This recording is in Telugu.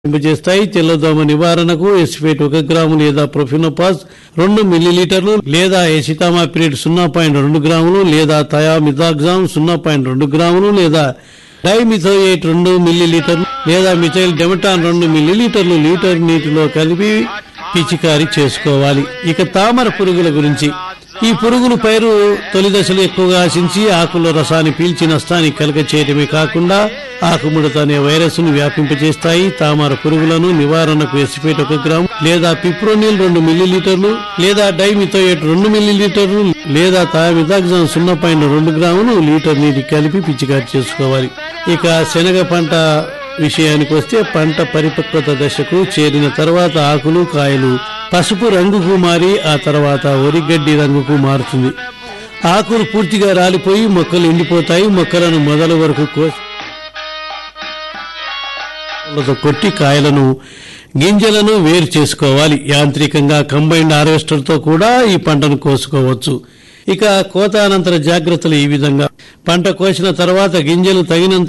చేస్తాయి తెల్లదోమ నివారణకు ఎస్ఫేట్ ఒక గ్రాము లేదా ప్రొఫినోపాస్ రెండు మిల్లీలీటర్లు లేదా ఎసితామాపిరేట్ సున్నా పాయింట్ రెండు గ్రాములు లేదా థయామిథాగ్జామ్ సున్నా పాయింట్ రెండు గ్రాములు లేదా డైమిథోయేట్ రెండు మిల్లీలీటర్లు లేదా మిథైల్ డెమటాన్ రెండు మిల్లీలీటర్లు లీటర్ నీటిలో కలిపి పిచికారీ చేసుకోవాలి ఇక తామర పురుగుల గురించి ఈ పురుగులు పైరు తొలి దశలో ఎక్కువగా ఆశించి ఆకుల రసాన్ని పీల్చి నష్టాన్ని కలుగ చేయడమే కాకుండా ఆకుముడత అనే వైరస్ ను వ్యాపింపజేస్తాయి తామర పురుగులను నివారణకు ఎసిపేట్ ఒక గ్రాము లేదా పిప్రోనిల్ రెండు మిల్లీలీటర్లు లేదా డైమిథోయేట్ రెండు మిల్లీలీటర్లు లేదా థామిథాగ్జామ్ సున్నా పాయింట్ రెండు గ్రాములు లీటర్ నీటి కలిపి పిచికారి చేసుకోవాలి ఇక శనగ పంట విషయానికి వస్తే పంట పరిపక్వత దశకు చేరిన తర్వాత ఆకులు కాయలు పసుపు రంగుకు మారి ఆ తర్వాత వరిగడ్డి రంగుకు మారుతుంది ఆకులు పూర్తిగా రాలిపోయి మొక్కలు ఎండిపోతాయి మొక్కలను మొదల వరకు కోసి తో కొట్టి కాయలను గింజలను వేరు చేసుకోవాలి యాంత్రికంగా కంబైన్డ్ హార్వెస్టర్ తో కూడా ఈ పంటను కోసుకోవచ్చు ఇక కోత అనంతర జాగ్రత్తలు ఈ విధంగా పంట కోసిన తర్వాత గింజలు తగినంత